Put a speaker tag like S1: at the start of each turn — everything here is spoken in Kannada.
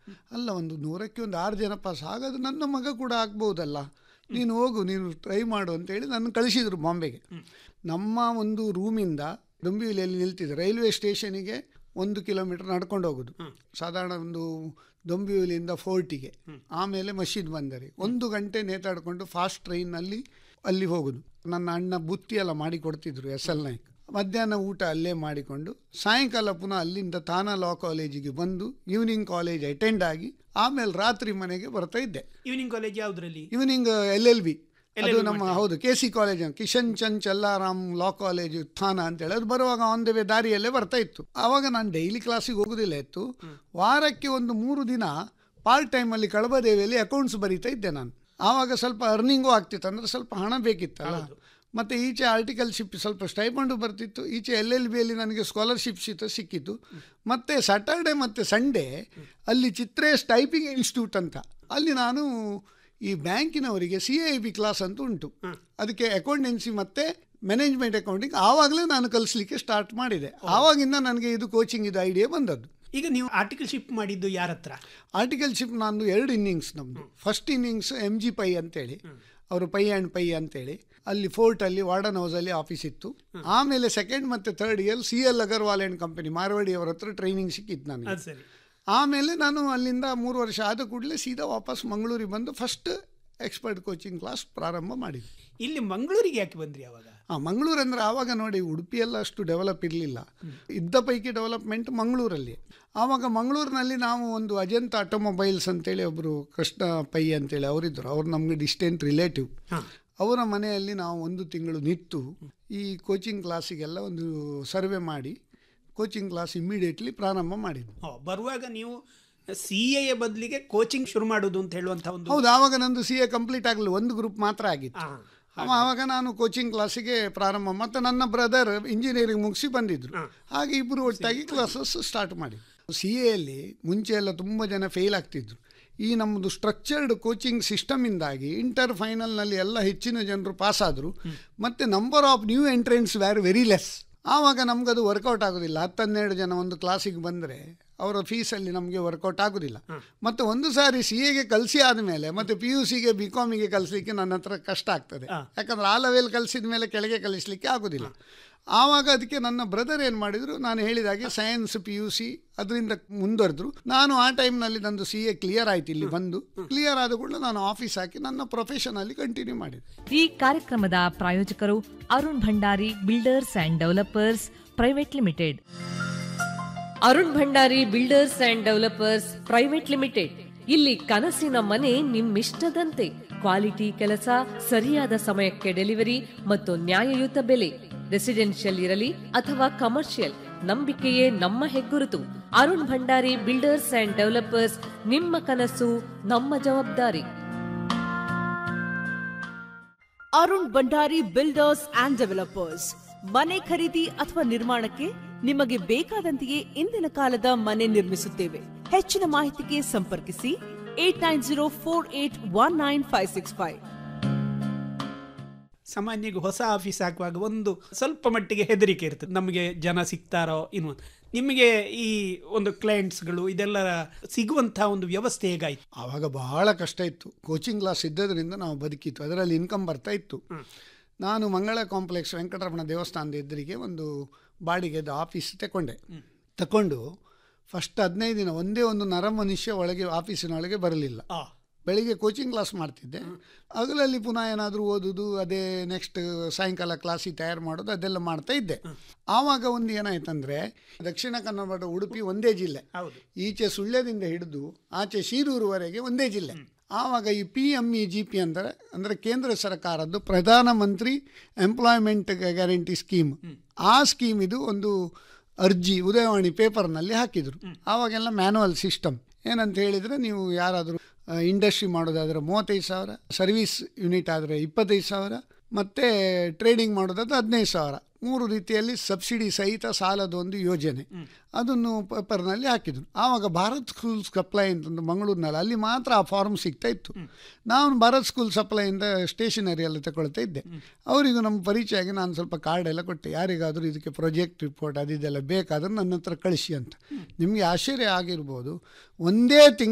S1: ಅಲ್ಲ ಒಂದು ನೂರಕ್ಕೆ ಒಂದು ಆರು ಜನ ಪಾಸ್ ಹಾಗಾದ್ರೆ ನನ್ನ ಮಗ ಕೂಡ ಆಗ್ಬೋದಲ್ಲ ನೀನು ಹೋಗು ನೀನು ಟ್ರೈ ಮಾಡು ಅಂತೇಳಿ ನನ್ನ ಕಳಿಸಿದರು ಬಾಂಬೆಗೆ ನಮ್ಮ ಒಂದು ರೂಮಿಂದ ಡೊಂಬಿವಿಲಿಯಲ್ಲಿ ನಿಲ್ತಿದ್ದೆ ರೈಲ್ವೆ ಸ್ಟೇಷನಿಗೆ ಒಂದು ಕಿಲೋಮೀಟರ್ ನಡ್ಕೊಂಡು ಹೋಗೋದು ಸಾಧಾರಣ ಒಂದು ದೊಂಬಿವಿಲಿಯಿಂದ ಫೋರ್ಟಿಗೆ ಆಮೇಲೆ ಮಸೀದ್ ಬಂದರೆ ಒಂದು ಗಂಟೆ ನೇತಾಡಿಕೊಂಡು ಫಾಸ್ಟ್ ಟ್ರೈನಲ್ಲಿ ಅಲ್ಲಿ ಹೋಗೋದು ನನ್ನ ಅಣ್ಣ ಬುತ್ತಿ ಎಲ್ಲ ಮಾಡಿ ಕೊಡ್ತಿದ್ರು ಎಸ್ ಎಲ್ ನಾಯ್ಕ್ ಮಧ್ಯಾಹ್ನ ಊಟ ಅಲ್ಲೇ ಮಾಡಿಕೊಂಡು ಸಾಯಂಕಾಲ ಪುನಃ ಅಲ್ಲಿಂದ ತಾನಾ ಲಾ ಕಾಲೇಜಿಗೆ ಬಂದು ಈವ್ನಿಂಗ್ ಕಾಲೇಜ್ ಅಟೆಂಡ್ ಆಗಿ ಆಮೇಲೆ ರಾತ್ರಿ ಮನೆಗೆ ಬರ್ತಾ ಇದ್ದೆ
S2: ಈವ್ನಿಂಗ್ ಕಾಲೇಜ್ ಯಾವ್ದ್ರಲ್ಲಿ
S1: ಈವ್ನಿಂಗ್ ಎಲ್ ಎಲ್ ಬಿ ಅದು
S2: LLB
S1: ನಮ್ಮ ಹೌದು K C college Kishan Chand Chellaram law college ಥಾನ ಅಂತೇಳಿ ಅದು ಬರುವಾಗ ಆನ್ ದ ವೇ ದಾರಿಯಲ್ಲೇ ಬರ್ತಾ ಇತ್ತು ಆವಾಗ ನಾನು ಡೈಲಿ ಕ್ಲಾಸಿಗೆ ಹೋಗೋದಿಲ್ಲ ಇತ್ತು ವಾರಕ್ಕೆ ಒಂದು ಮೂರು ದಿನ ಪಾರ್ಟ್ ಟೈಮಲ್ಲಿ ಕಳಬದೇವಿಯಲ್ಲಿ ಅಕೌಂಟ್ಸ್ ಬರೀತಾ ಇದ್ದೆ ನಾನು ಆವಾಗ ಸ್ವಲ್ಪ ಅರ್ನಿಂಗು ಆಗ್ತಿತ್ತು ಅಂದರೆ ಸ್ವಲ್ಪ ಹಣ ಬೇಕಿತ್ತಲ್ಲ ಮತ್ತು ಈಚೆ ಆರ್ಟಿಕಲ್ಶಿಪ್ ಸ್ವಲ್ಪ ಸ್ಟೈಪಂಡು ಬರ್ತಿತ್ತು ಈಚೆ ಎಲ್ ಎಲ್ ಬಿಯಲ್ಲಿ ನನಗೆ ಸ್ಕಾಲರ್ಶಿಪ್ ಸಿಕ್ಕ ಸಿಕ್ಕಿತ್ತು ಮತ್ತು ಸ್ಯಾಟರ್ಡೆ ಮತ್ತು ಸಂಡೇ ಅಲ್ಲಿ ಚಿತ್ರೇಶ್ ಟೈಪಿಂಗ್ ಇನ್ಸ್ಟಿಟ್ಯೂಟ್ ಅಂತ ಅಲ್ಲಿ ನಾನು ಈ ಬ್ಯಾಂಕಿನವರಿಗೆ ಸಿ ಐ ಬಿ ಕ್ಲಾಸ್ ಅಂತ ಉಂಟು ಅದಕ್ಕೆ ಅಕೌಂಟೆನ್ಸಿ ಮತ್ತು ಮ್ಯಾನೇಜ್ಮೆಂಟ್ ಅಕೌಂಟಿಂಗ್ ಆವಾಗಲೇ ನಾನು ಕಲಿಸ್ಲಿಕ್ಕೆ ಸ್ಟಾರ್ಟ್ ಮಾಡಿದೆ ಆವಾಗಿಂದ ನನಗೆ ಇದು ಕೋಚಿಂಗ್ ಇದು ಐಡಿಯಾ ಬಂದದ್ದು
S2: ಈಗ ನೀವು ಆರ್ಟಿಕಲ್ ಶಿಪ್ ಮಾಡಿದ್ದು ಯಾರ ಹತ್ರ
S1: ಆರ್ಟಿಕಲ್ಶಿಪ್ ನಂದು ಎರಡು ಇನ್ನಿಂಗ್ಸ್ ನಮ್ಮದು first innings M G Pai ಅಂತೇಳಿ ಅವರು ಪೈ ಆ್ಯಂಡ್ ಪೈ ಅಂತೇಳಿ ಅಲ್ಲಿ ಫೋರ್ಟಲ್ಲಿ ವಾರ್ಡನ್ ಹೌಸಲ್ಲಿ ಆಫೀಸ್ ಇತ್ತು ಆಮೇಲೆ ಸೆಕೆಂಡ್ ಮತ್ತು third year C L Agarwal and company Marwadi ಅವರ ಹತ್ರ ಟ್ರೈನಿಂಗ್ ಸಿಕ್ಕಿತ್ತು ನನಗೆ
S2: ಅದು ಸರಿ
S1: ಆಮೇಲೆ ನಾನು ಅಲ್ಲಿಂದ ಮೂರು ವರ್ಷ ಆದ ಕೂಡಲೇ ಸೀದಾ ವಾಪಸ್ ಮಂಗಳೂರಿಗೆ ಬಂದು ಫಸ್ಟ್ ಎಕ್ಸ್ಪರ್ಟ್ ಕೋಚಿಂಗ್ ಕ್ಲಾಸ್ ಪ್ರಾರಂಭ ಮಾಡಿದ್ವಿ
S2: ಇಲ್ಲಿ ಮಂಗಳೂರಿಗೆ ಯಾಕೆ ಬಂದ್ರಿ ಅವಾಗ
S1: ಹಾಂ ಮಂಗಳೂರು ಅಂದರೆ ಆವಾಗ ನೋಡಿ ಉಡುಪಿಯೆಲ್ಲ ಅಷ್ಟು ಡೆವಲಪ್ ಇರಲಿಲ್ಲ ಇದ್ದ ಪೈಕಿ ಡೆವಲಪ್ಮೆಂಟ್ ಮಂಗಳೂರಲ್ಲಿ ಆವಾಗ ಮಂಗಳೂರಿನಲ್ಲಿ ನಾವು ಒಂದು ಅಜಂತ ಆಟೋಮೊಬೈಲ್ಸ್ ಅಂತೇಳಿ ಒಬ್ಬರು ಕೃಷ್ಣ ಪೈ ಅಂತೇಳಿ ಅವರಿದ್ದರು ಅವ್ರು ನಮಗೆ ಡಿಸ್ಟೆಂಟ್ ರಿಲೇಟಿವ್ ಅವರ ಮನೆಯಲ್ಲಿ ನಾವು ಒಂದು ತಿಂಗಳು ನಿಂತು ಈ ಕೋಚಿಂಗ್ ಕ್ಲಾಸಿಗೆಲ್ಲ ಒಂದು ಸರ್ವೆ ಮಾಡಿ ಕೋಚಿಂಗ್ ಕ್ಲಾಸ್ ಇಮ್ಮಿಡಿಯೇಟ್ಲಿ ಪ್ರಾರಂಭ ಮಾಡಿದ್ವಿ
S2: ಓ, ಬರುವಾಗ ನೀವು ಸಿ ಎ ಬದಲಿಗೆ ಕೋಚಿಂಗ್ ಶುರು ಮಾಡುದು ಅಂತ ಹೇಳುವಂತ ಒಂದು
S1: ಹೌದು ಆವಾಗ ನಂದು ಸಿ ಎ ಕಂಪ್ಲೀಟ್ ಆಗಲಿಲ್ಲ ಒಂದು ಗ್ರೂಪ್ ಮಾತ್ರ ಆಗಿತ್ತು
S2: ಆ,
S1: ಅವ- ಆವಾಗ ನಾನು ಕೋಚಿಂಗ್ ಕ್ಲಾಸಿಗೆ ಪ್ರಾರಂಭ ಮತ್ತು ನನ್ನ ಬ್ರದರ್ ಇಂಜಿನಿಯರಿಂಗ್ ಮುಗಿಸಿ ಬಂದಿದ್ರು ಹಾಗೆ ಇಬ್ಬರು ಒಟ್ಟಾಗಿ ಕ್ಲಾಸಸ್ ಸ್ಟಾರ್ಟ್ ಮಾಡಿ ಸಿ ಎಲ್ಲಿ ಮುಂಚೆ ಎಲ್ಲ ತುಂಬ ಜನ ಫೇಲ್ ಆಗ್ತಿದ್ರು ಈ ನಮ್ಮದು ಸ್ಟ್ರಕ್ಚರ್ಡ್ ಕೋಚಿಂಗ್ ಸಿಸ್ಟಮಿಂದಾಗಿ ಇಂಟರ್ ಫೈನಲ್ನಲ್ಲಿ ಎಲ್ಲ ಹೆಚ್ಚಿನ ಜನರು ಪಾಸ್ ಆದರು ಮತ್ತು number of new entrance were very less ಆವಾಗ ನಮಗದು ವರ್ಕೌಟ್ ಆಗೋದಿಲ್ಲ ಹತ್ತನ್ನೆರಡು ಜನ ಒಂದು ಕ್ಲಾಸಿಗೆ ಬಂದರೆ ಅವರ ಫೀಸಲ್ಲಿ ನಮಗೆ ವರ್ಕೌಟ್ ಆಗೋದಿಲ್ಲ ಮತ್ತು ಒಂದು ಸಾರಿ ಸಿ ಎಗೆ ಕಲಿಸಿ ಆದಮೇಲೆ ಮತ್ತು ಪಿ ಯು ಸಿಗೆ ಬಿ ಕಾಮಿಗೆ ಕಲಿಸ್ಲಿಕ್ಕೆ ನನ್ನ ಹತ್ರ ಕಷ್ಟ ಆಗ್ತದೆ ಯಾಕಂದ್ರೆ ಆ ಲೆವೆಲ್ ಕಲಿಸಿದ ಮೇಲೆ ಕೆಳಗೆ ಕಲಿಸ್ಲಿಕ್ಕೆ ಆಗೋದಿಲ್ಲ ಆವಾಗ ಅದಕ್ಕೆ ನನ್ನ ಬ್ರದರ್ ಏನು ಮಾಡಿದರು ನಾನು ಹೇಳಿದಾಗೆ ಸೈನ್ಸ್ ಪಿ ಯು ಸಿ ಅದರಿಂದ ಮುಂದುವರೆದ್ರು ನಾನು ಆ ಟೈಮ್ನಲ್ಲಿ ನಂದು ಸಿ ಎ ಕ್ಲಿಯರ್ ಆಯ್ತು ಇಲ್ಲಿ ಬಂದು ಕ್ಲಿಯರ್ ಆದ ಕೂಡಲೇ ನಾನು ಆಫೀಸ್ ಹಾಕಿ ನನ್ನ ಪ್ರೊಫೆಷನಲ್ಲಿ ಕಂಟಿನ್ಯೂ ಮಾಡಿದೆ
S3: ಈ ಕಾರ್ಯಕ್ರಮದ ಪ್ರಾಯೋಜಕರು Arun Bhandari builders and developers private limited Arun Bhandari builders and developers private limited ಇಲ್ಲಿ ಕನಸಿನ ಮನೆ ನಿಮ್ಮಿಷ್ಟದಂತೆ ಕ್ವಾಲಿಟಿ ಕೆಲಸ ಸರಿಯಾದ ಸಮಯಕ್ಕೆ ಡೆಲಿವರಿ ಮತ್ತು ನ್ಯಾಯಯುತ ಬೆಲೆ ರೆಸಿಡೆನ್ಷಿಯಲ್ ಇರಲಿ ಅಥವಾ ಕಮರ್ಷಿಯಲ್ ನಂಬಿಕೆಯೇ ನಮ್ಮ ಹೆಗ್ಗುರುತು Arun Bhandari builders and developers ನಿಮ್ಮ ಕನಸು ನಮ್ಮ ಜವಾಬ್ದಾರಿ
S4: Arun Bhandari builders and developers ಮನೆ ಖರೀದಿ ಅಥವಾ ನಿರ್ಮಾಣಕ್ಕೆ ನಿಮಗೆ ಬೇಕಾದಂತೆಯೇ ಇಂದಿನ ಕಾಲದ ಮನೆ ನಿರ್ಮಿಸುತ್ತೇವೆ ಹೆಚ್ಚಿನ ಮಾಹಿತಿಗೆ ಸಂಪರ್ಕಿಸಿ eight nine zero four eight one nine five six five
S2: ಸಾಮಾನ್ಯವಾಗಿ ಹೊಸ ಆಫೀಸ್ ಹಾಕುವಾಗ ಒಂದು ಸ್ವಲ್ಪ ಮಟ್ಟಿಗೆ ಹೆದರಿಕೆ ಇರ್ತದೆ ನಮಗೆ ಜನ ಸಿಗ್ತಾರೋ ಇನ್ನು ನಿಮಗೆ ಈ ಒಂದು ಕ್ಲೈಂಟ್ಸ್ಗಳು ಇದೆಲ್ಲ ಸಿಗುವಂಥ ಒಂದು ವ್ಯವಸ್ಥೆ ಹೇಗಾಯ್ತು
S1: ಆವಾಗ ಬಹಳ ಕಷ್ಟ ಇತ್ತು ಕೋಚಿಂಗ್ ಕ್ಲಾಸ್ ಇದ್ದದ್ರಿಂದ ನಾವು ಬದುಕಿತ್ತು ಅದರಲ್ಲಿ ಇನ್ಕಮ್ ಬರ್ತಾ ಇತ್ತು ನಾನು ಮಂಗಳ ಕಾಂಪ್ಲೆಕ್ಸ್ ವೆಂಕಟರಮಣ ದೇವಸ್ಥಾನದ ಎದುರಿಗೆ ಒಂದು ಬಾಡಿಗೆದ ಆಫೀಸ್ ತಗೊಂಡೆ ತಗೊಂಡು ಫಸ್ಟ್ ಹದಿನೈದು ದಿನ ಒಂದೇ ಒಂದು ನರ ಮನುಷ್ಯ ಒಳಗೆ ಆಫೀಸಿನೊಳಗೆ ಬರಲಿಲ್ಲ
S2: ಆ,
S1: ಬೆಳಿಗ್ಗೆ ಕೋಚಿಂಗ್ ಕ್ಲಾಸ್ ಮಾಡ್ತಿದ್ದೆ ಹಗಲಲ್ಲಿ ಪುನಃ ಏನಾದರೂ ಓದೋದು ಅದೇ ನೆಕ್ಸ್ಟ್ ಸಾಯಂಕಾಲ ಕ್ಲಾಸಿಗೆ ತಯಾರು ಮಾಡೋದು ಅದೆಲ್ಲ ಮಾಡ್ತಾ ಇದ್ದೆ ಆವಾಗ ಒಂದು ಏನಾಯ್ತಂದರೆ ದಕ್ಷಿಣ ಕನ್ನಡ ಉಡುಪಿ ಒಂದೇ ಜಿಲ್ಲೆ
S2: ಹೌದು
S1: ಈಚೆ ಸುಳ್ಯದಿಂದ ಹಿಡಿದು ಆಚೆ ಶೀರೂರುವರೆಗೆ ಒಂದೇ ಜಿಲ್ಲೆ ಆವಾಗ ಈ P M E G P ಅಂದರೆ ಅಂದರೆ ಕೇಂದ್ರ ಸರ್ಕಾರದ್ದು ಪ್ರಧಾನಮಂತ್ರಿ ಎಂಪ್ಲಾಯ್ಮೆಂಟ್ ಗ್ಯಾರಂಟಿ ಸ್ಕೀಮ್ ಆ ಸ್ಕೀಮ್ ಇದು ಒಂದು ಅರ್ಜಿ ಉದಯವಾಣಿ ಪೇಪರ್ನಲ್ಲಿ ಹಾಕಿದರು ಆವಾಗೆಲ್ಲ ಮ್ಯಾನುವಲ್ ಸಿಸ್ಟಮ್ ಏನಂತ ಹೇಳಿದರೆ ನೀವು ಯಾರಾದರೂ ಇಂಡಸ್ಟ್ರಿ ಮಾಡೋದಾದರೆ ಮೂವತ್ತೈದು ಸಾವಿರ ಸರ್ವಿಸ್ ಯೂನಿಟ್ ಆದರೆ ಇಪ್ಪತ್ತೈದು ಸಾವಿರ ಮತ್ತು ಟ್ರೇಡಿಂಗ್ ಮಾಡೋದಾದ್ರೆ ಹದಿನೈದು ಸಾವಿರ ಮೂರು ರೀತಿಯಲ್ಲಿ ಸಬ್ಸಿಡಿ ಸಹಿತ ಸಾಲದ ಒಂದು ಯೋಜನೆ ಅದನ್ನು ಪೇಪರ್ನಲ್ಲಿ ಹಾಕಿದ್ರು ಆವಾಗ ಭಾರತ್ ಸ್ಕೂಲ್ ಸಪ್ಲೈ ಅಂತಂದು ಮಂಗಳೂರಿನಲ್ಲಿ ಅಲ್ಲಿ ಮಾತ್ರ ಆ ಫಾರ್ಮ್ ಸಿಗ್ತಾ ಇತ್ತು ನಾನು ಭಾರತ್ ಸ್ಕೂಲ್ ಸಪ್ಲೈಯಿಂದ ಸ್ಟೇಷನರಿ ಎಲ್ಲ ತಗೊಳ್ತಾ ಇದ್ದೆ ಅವರಿಗೂ ನಮ್ಮ ಪರಿಚಯ ಆಗಿ ನಾನು ಸ್ವಲ್ಪ ಕಾರ್ಡ್ ಎಲ್ಲ ಕೊಟ್ಟೆ ಯಾರಿಗಾದರೂ ಇದಕ್ಕೆ ಪ್ರಾಜೆಕ್ಟ್ ರಿಪೋರ್ಟ್ ಅದಿದೆಲ್ಲ ಬೇಕಾದ್ರೆ ನನ್ನ ಹತ್ರ ಕಳಿಸಿ ಅಂತ ನಿಮಗೆ ಆಶ್ಚರ್ಯ ಆಗಿರ್ಬೋದು ಒಂದೇ ತಿಂಗಳು